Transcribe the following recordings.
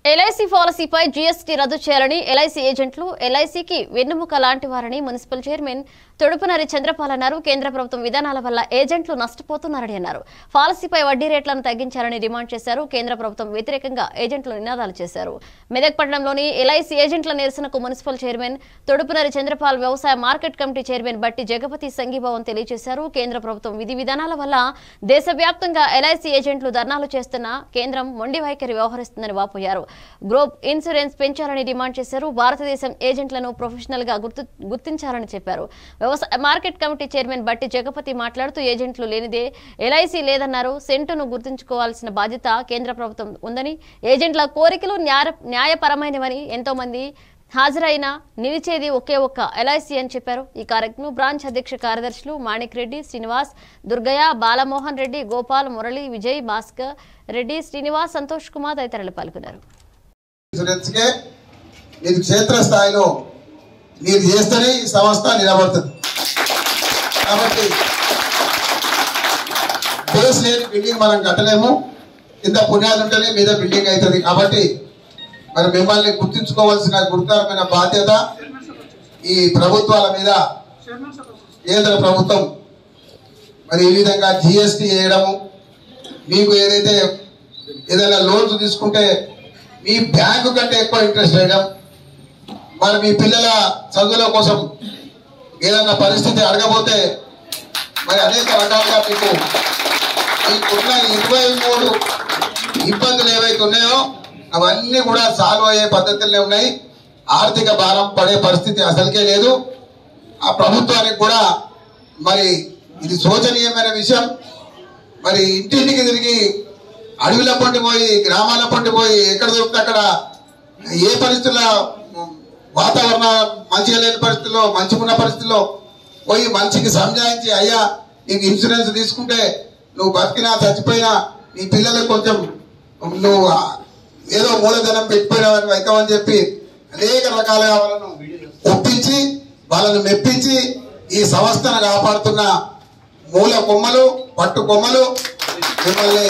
LIC పాలసీపై GST రద్దు చేయాలని LIC ఏజెంట్లు ఎల్ఐసికి వెన్నుముక లాంటి వారని మున్సిపల్ చైర్మన్ తొడుపునరి చంద్రపాల్ అన్నారు కేంద్ర ప్రభుత్వం విధానాల వల్ల ఏజెంట్లు నష్టపోతున్నారని అన్నారు పాలసీపై వడ్డీ రేట్లను తగ్గించాలని డిమాండ్ చేశారు కేంద్ర ప్రభుత్వం వ్యతిరేకంగా ఏజెంట్లు నినాదాలు చేశారు మెదక్ పట్టణంలోని ఎల్ఐసి ఏజెంట్ల నిరసనకు మున్సిపల్ చైర్మన్ తొడుపునరి చంద్రపాల్ వ్యవసాయ మార్కెట్ కమిటీ చైర్మన్ బట్టి జగపతి సంఘీభావం తెలియజేశారు కేంద్ర ప్రభుత్వం విధి విధానాల వల్ల దేశవ్యాప్తంగా ఎల్ఐసి ఏజెంట్లు ధర్నాలు చేస్తున్న కేంద్రం మొండి వైఖరి వ్యవహరిస్తుందని వాపోయారు గ్రూప్ ఇన్సూరెన్స్ పెంచాలని డిమాండ్ చేశారు భారతదేశం ఏజెంట్లను ప్రొఫెషనల్ గా గుర్తు గుర్తించాలని చెప్పారు వ్యవసాయ మార్కెట్ కమిటీ చైర్మన్ బట్టి జగపతి మాట్లాడుతూ ఏజెంట్లు లేనిదే ఎల్ఐసి లేదన్నారు సెంటును గుర్తుంచుకోవాల్సిన బాధ్యత కేంద్ర ప్రభుత్వం ఉందని ఏజెంట్ల కోరికలు న్యాయ న్యాయపరమైనవని ఎంతో మంది హాజరైన నిలిచేది ఒకే ఒక్క ఎల్ఐసి అని చెప్పారు ఈ కార్యక్రమం బ్రాంచ్ అధ్యక్ష కార్యదర్శులు మాణిక్ రెడ్డి శ్రీనివాస్ దుర్గయ్య బాలమోహన్ రెడ్డి గోపాల్ మురళి విజయ్ భాస్కర్ రెడ్డి శ్రీనివాస్ సంతోష్ కుమార్ తదితరులు పాల్గొన్నారు ఇన్సూరెన్స్కే మీరు క్షేత్రస్థాయిలో మీరు చేస్తేనే ఈ సంస్థ నిలబడుతుంది కాబట్టి బేస్ లేని బిల్డింగ్ మనం కట్టలేము కింద పుణ్యాలు ఉంటేనే మీద బిల్డింగ్ అవుతుంది కాబట్టి మరి మిమ్మల్ని గుర్తించుకోవాల్సిన గురుతరమైన బాధ్యత ఈ ప్రభుత్వాల మీద కేంద్ర ప్రభుత్వం మరి ఈ విధంగా జిఎస్టీ వేయడము మీకు ఏదైతే ఏదైనా లోన్స్ తీసుకుంటే మీ బ్యాంకు కంటే ఎక్కువ ఇంట్రెస్ట్ వేయడం మరి మీ పిల్లల చదువుల కోసం ఏదైనా పరిస్థితి అడగబోతే మరి అనేక రకాలుగా మీకు మీకున్న ఇరవై మూడు ఇబ్బందులు ఏవైతే ఉన్నాయో అవన్నీ కూడా సాల్వ్ అయ్యే పద్ధతులనే ఉన్నాయి ఆర్థిక భారం పడే పరిస్థితి అసలుకే లేదు ఆ ప్రభుత్వానికి కూడా మరి ఇది శోచనీయమైన విషయం మరి ఇంటింటికి తిరిగి అడవిల పంటి పోయి గ్రామాల పంటి పోయి ఎక్కడ దొరికితే అక్కడ ఏ పరిస్థితుల్లో వాతావరణ మంచిగా లేని పరిస్థితుల్లో మంచిగా ఉన్న పరిస్థితుల్లో పోయి మంచికి సంజాయించి అయ్యా నీకు ఇన్సూరెన్స్ తీసుకుంటే నువ్వు బతికినా చచ్చిపోయినా నీ పిల్లలకు కొంచెం నువ్వు ఏదో మూలధనం పెట్టిపోయినావని అవుతావని చెప్పి అనేక రకాలుగా వాళ్ళను ఒప్పించి వాళ్ళను మెప్పించి ఈ సంస్థను కాపాడుతున్న మూల కొమ్మలు పట్టు కొమ్మలు మిమ్మల్ని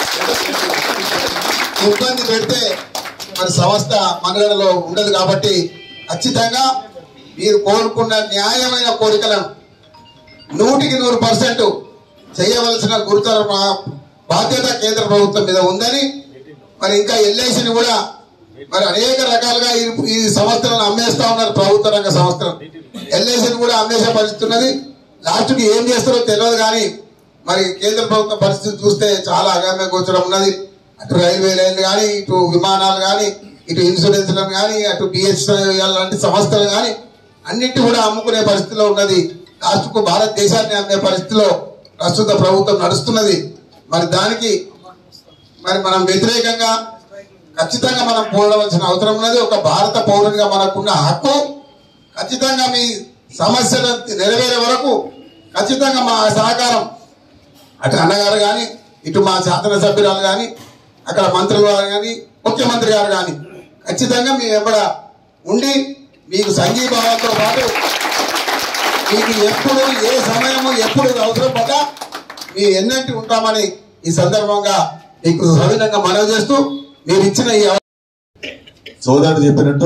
ఇబ్బంది పెడితే మరి సంస్థ మనుగడలో ఉండదు కాబట్టి ఖచ్చితంగా మీరు కోరుకున్న న్యాయమైన కోరికలను నూటికి నూరు పర్సెంట్ చేయవలసిన గురుతర బా- బాధ్యత కేంద్ర ప్రభుత్వం మీద ఉందని మరి ఇంకా ఎల్ఐసిని కూడా మరి అనేక రకాలుగా ఈ ఈ సంస్థలను అమ్మేస్తా ఉన్నారు ప్రభుత్వ రంగ సంస్థలు ఎల్ఐసిని కూడా అమ్మేసే పరిస్థితి ఉన్నది లాస్ట్కి ఏం చేస్తారో తెలియదు కానీ మరి కేంద్ర ప్రభుత్వ పరిస్థితి చూస్తే చాలా అగామ్య గోచరం ఉన్నది అటు రైల్వే లైన్లు కానీ ఇటు విమానాలు కానీ ఇటు ఇన్సూరెన్స్లను కానీ అటు బిహెచ్ఎల్ లాంటి సంస్థలు కానీ అన్నిటి కూడా అమ్ముకునే పరిస్థితిలో ఉన్నది లాస్ట్కు భారతదేశాన్ని అమ్మే పరిస్థితిలో ప్రస్తుత ప్రభుత్వం నడుస్తున్నది మరి దానికి మరి మనం వ్యతిరేకంగా ఖచ్చితంగా మనం పోరాడవలసిన అవసరం ఉన్నది ఒక భారత పౌరునిగా మనకున్న హక్కు ఖచ్చితంగా మీ సమస్యలు నెరవేరే వరకు ఖచ్చితంగా మా సహకారం అటు అన్నగారు కానీ ఇటు మా శాసనసభ్యురాలు కానీ అక్కడ మంత్రులు గారు కానీ ముఖ్యమంత్రి గారు కానీ ఖచ్చితంగా మీ వెంబడ ఉండి మీకు సంఘీభావంతో పాటు మీకు ఎప్పుడు ఏ సమయము ఎప్పుడు అవసరం పడ్డా మీ ఎన్నంటి ఉంటామని ఈ సందర్భంగా మీకు సవినంగా మనవి చేస్తూ మీరు ఇచ్చిన ఈ అవ- సోదరుడు చెప్పినట్టు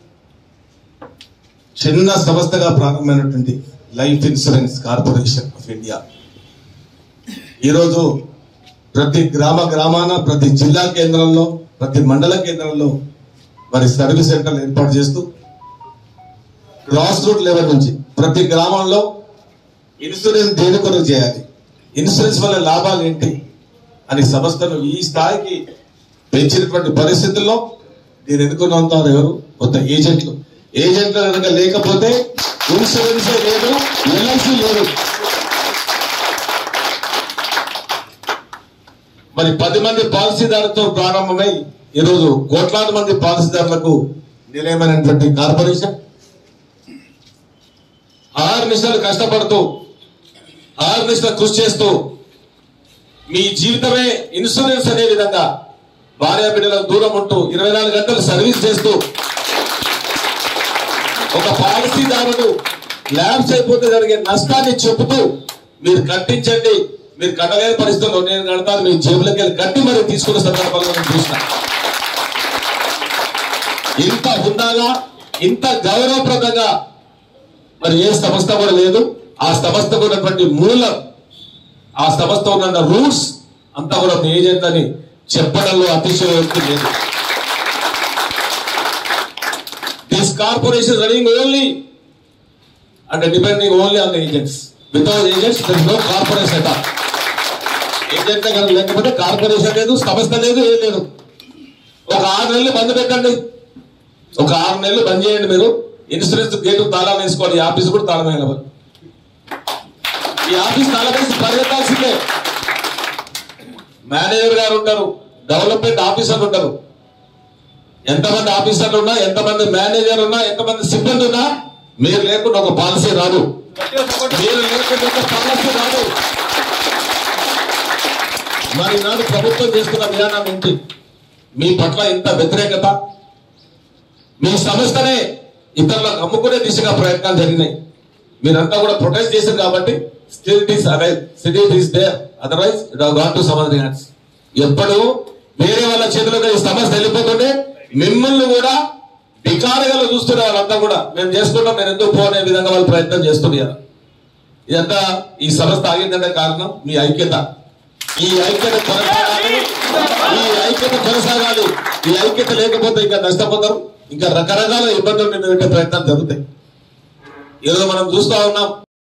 చిన్న సంస్థగా ప్రారంభమైనటువంటి life insurance corporation of India ఈరోజు ప్రతి గ్రామ గ్రామాన ప్రతి జిల్లా కేంద్రంలో ప్రతి మండల కేంద్రంలో మరి సర్వీస్ సెంటర్లు ఏర్పాటు చేస్తూ గ్రాస్ రూట్ లెవెల్ నుంచి ప్రతి గ్రామంలో ఇన్సూరెన్స్ దేని కొరకు చేయాలి ఇన్సూరెన్స్ వల్ల లాభాలు ఏంటి అని సంస్థను ఈ స్థాయికి పెంచినటువంటి పరిస్థితుల్లో దీని ఎన్నుకున్నంతారు ఎవరు కొత్త ఏజెంట్లు ఏజెంట్లు కనుక లేకపోతే ఇన్సూరెన్స్ లేదు ఎల్ఐసి లేదు మరి పది మంది పాలసీదారులతో ప్రారంభమై ఈరోజు కోట్లాది మంది పాలసీదారులకు నిలయమైనటువంటి కార్పొరేషన్ ఆరు నిమిషాలు కష్టపడుతూ ఆరు నిమిషాలు కృషి చేస్తూ మీ జీవితమే ఇన్సూరెన్స్ అనే విధంగా భార్య బిడ్డల దూరం ఉంటూ ఇరవై నాలుగు గంటలు సర్వీస్ చేస్తూ ఒక పాలసీదారుడు ల్యాబ్స్ అయిపోతే జరిగే నష్టాన్ని చెబుతూ మీరు కట్టించండి మీరు కట్టలేని పరిస్థితుల్లో నేను కడతాను మీ జేబులోకి వెళ్ళి కట్టి మరి తీసుకున్న సందర్భాల్లో నేను చూసిన ఇంత హుందాగా ఇంత గౌరవప్రదంగా మరి ఏ సంస్థ కూడా లేదు ఆ సంస్థకు ఉన్నటువంటి మూలం ఆ సంస్థ ఉన్న రూట్స్ అంతా కూడా ఒక ఏజెంట్ అని చెప్పడంలో అతిశయోక్తి లేదు this corporation running only and depending only on the agents without agents there no corporation అట ఏజెంట్ దగ్గర లేకపోతే కార్పొరేషన్ లేదు సంస్థ లేదు ఏం లేదు ఒక ఆరు నెలలు బంద్ పెట్టండి ఒక ఆరు నెలలు బంద్ చేయండి మీరు ఇన్సూరెన్స్ గేటు తాళం వేసుకోండి ఈ ఆఫీస్ కూడా తాళం వేయాలి ఈ ఆఫీస్ తాళం వేసి పరిగెత్తాల్సిందే మేనేజర్ గారు ఉంటారు డెవలప్మెంట్ ఆఫీసర్లు ఉంటారు ఎంతమంది ఆఫీసర్లు ఉన్నా ఎంతమంది మేనేజర్ ఉన్నా ఎంతమంది సిబ్బంది ఉన్నా మీరు లేకుండా ఒక పాలసీ రాదు మీరు లేకుండా ఒక పాలసీ రాదు మరి నాడు ప్రభుత్వం చేస్తున్న విధానం ఏంటి మీ పట్ల ఇంత వ్యతిరేకత మీ సంస్థనే ఇతరులకు అమ్ముకునే దిశగా ప్రయత్నాలు జరిగినాయి మీరంతా కూడా ప్రొటెస్ట్ చేశారు కాబట్టి still it is still it is there otherwise it gone to some other hands ఎప్పుడు వేరే వాళ్ళ చేతులకు ఈ సమస్య వెళ్ళిపోతుంటే మిమ్మల్ని కూడా బికారిగా చూస్తున్నారు వాళ్ళంతా కూడా మేము చేసుకుంటాం మేము ఎందుకు పోనే విధంగా వాళ్ళు ప్రయత్నం చేస్తున్నారు ఇదంతా ఈ సంస్థ ఆగిందంటే కారణం మీ ఐక్యత ఈ ఐక్యత కొనసాగాలి ఈ ఐక్యత కొనసాగాలి ఈ ఐక్యత లేకపోతే ఇంకా నష్టపోతారు ఇంకా రకరకాల ఇబ్బందులు నిన్న పెట్టే ప్రయత్నాలు జరుగుతాయి ఈరోజు మనం చూస్తా ఉన్నాం